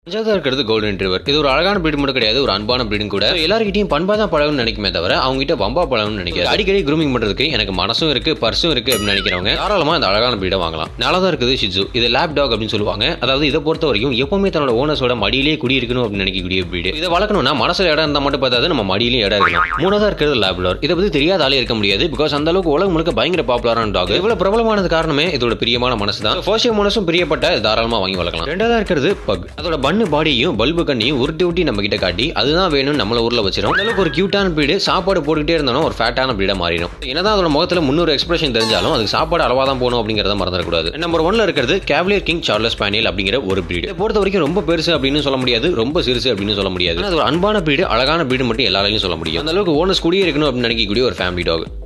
அஞ்சாவதா இருக்கிறது golden river இது ஒரு அழகான பிரீடு மட்டும் கிடையாது ஒரு அன்பான பிரீடும் கூட So, எல்லார்கிட்டயும் பண்பா தான் பழகணும்னு நினைக்குமே தவிர அவங்க கிட்ட வம்பா பழகணும்னு நினைக்காது அடிக்கடி க்ரூமிங் பண்றதுக்கு எனக்கு மனசும் இருக்கு பர்சும் இருக்கு அப்படின்னு நினைக்கிறவங்க தாராளமா இந்த அழகான பிரீடை வாங்கலாம் நாலாவதா இருக்குது ஷிட்ஸு இது லேப் டாக் அப்படின்னு சொல்லுவாங்க அதாவது இதை பொறுத்த வரைக்கும் எப்பவுமே தன்னோட ஓனர்ஸோட மடியிலேயே குடியிருக்கணும் அப்படின்னு நினைக்கக்கூடிய பிரீடு இதை வளர்க்கணும்னா மனசுல இடம் இருந்தா மட்டும் பார்த்தாது நம்ம மடியிலையும் இடம் இருக்கணும் மூணாவதா இருக்கிறது லேப்லர் இதை பத்தி தெரியாத ஆளே இருக்க முடியாது பிகாஸ் அந்த அளவுக்கு உலகம் முழுக்க பயங்கர பாப்புலரான டாக் இவ்வளவு பிரபலமானது காரணமே இதோட பிரியமான மனசு தான் ஃபர்ஸ்ட் மனசும் பிரியப்பட்ட இது தாராளமா வாங்கி வளர்க்கலாம் ரெண்டாவதா இருக்கிறது பக் அதோட பண்ணு பாடியும் பல்பு கண்ணையும் உருட்டி உருட்டி நம்ம கிட்ட காட்டி அதுதான் வேணும்னு நம்மள ஊர்ல வச்சிரும் அந்த அளவுக்கு ஒரு கியூட்டான பிரீடு சாப்பாடு போட்டுக்கிட்டே இருந்தாலும் ஒரு ஃபேட்டான பிரீடா மாறிடும் என்னதான் அதோட முகத்துல முன்னூறு எக்ஸ்பிரஷன் தெரிஞ்சாலும் அதுக்கு சாப்பாடு அளவா தான் போகணும் அப்படிங்கறத மறந்துடக்கூடாது நம்பர் ஒன்ல இருக்கிறது கேவலியர் கிங் சார்லஸ் ஸ்பானியல் அப்படிங்கிற ஒரு பிரீடு பொறுத்த வரைக்கும் ரொம்ப பெருசு அப்படின்னு சொல்ல முடியாது ரொம்ப சிறுசு அப்படின்னு சொல்ல முடியாது ஆனா அது ஒரு அன்பான பிரீடு அழகான பிரீடு மட்டும் எல்லாராலையும் சொல்ல முடியும் அந்த அளவுக்கு ஓனர்ஸ் கூடியே இருக்கணும் அப்படின்னு நினைக்கக்கூடிய ஒரு ஃபேமிலி டாக்